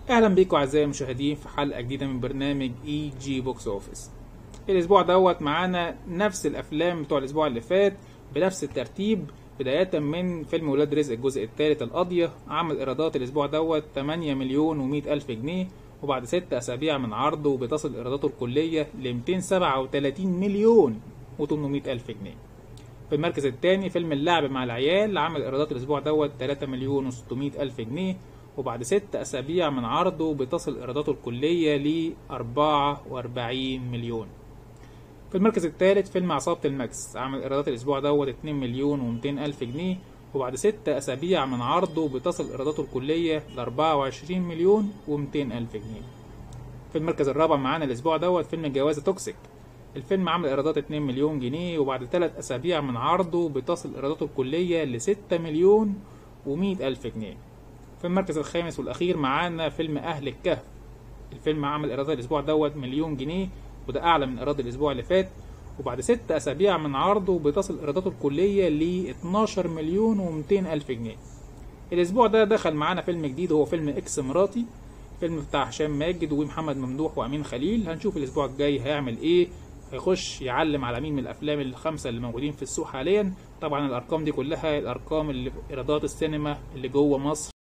اهلا بيكم اعزائي المشاهدين في حلقه جديده من برنامج اي جي بوكس اوفيس الاسبوع دوت معانا نفس الافلام بتوع الاسبوع اللي فات بنفس الترتيب بداية من فيلم ولاد رزق الجزء الثالث القاضية عمل ايرادات الاسبوع دوت 8 مليون و100 الف جنيه وبعد ست اسابيع من عرضه بتصل ايراداته الكلية ل 237 مليون و800 الف جنيه في المركز الثاني فيلم اللعب مع العيال عمل ايرادات الاسبوع دوت 3 مليون و600 الف جنيه وبعد ست أسابيع من عرضه بتصل إيراداته الكلية ل 44 مليون في المركز الثالث فيلم عصابة الماكس عمل إيرادات الأسبوع دوت 2 مليون و200 ألف جنيه وبعد ست أسابيع من عرضه بتصل إيراداته الكلية ل 24 مليون و200 ألف جنيه في المركز الرابع معانا الأسبوع دوت فيلم جوازة توكسيك الفيلم عمل إيرادات 2 مليون جنيه وبعد ثلاث أسابيع من عرضه بتصل إيراداته الكلية ل 6 مليون و100 ألف جنيه في المركز الخامس والأخير معانا فيلم أهل الكهف الفيلم عمل إيرادات الأسبوع دوت مليون جنيه وده أعلى من إيراد الأسبوع اللي فات وبعد ست أسابيع من عرضه بتصل إيراداته الكلية ل 12 مليون و200 ألف جنيه الأسبوع ده دخل معانا فيلم جديد هو فيلم إكس مراتي فيلم بتاع هشام ماجد ومحمد ممدوح وأمين خليل هنشوف الأسبوع الجاي هيعمل إيه هيخش يعلم على مين من الافلام الخمسه اللي موجودين في السوق حاليا طبعا الارقام دي كلها الارقام اللي ايرادات السينما اللي جوه مصر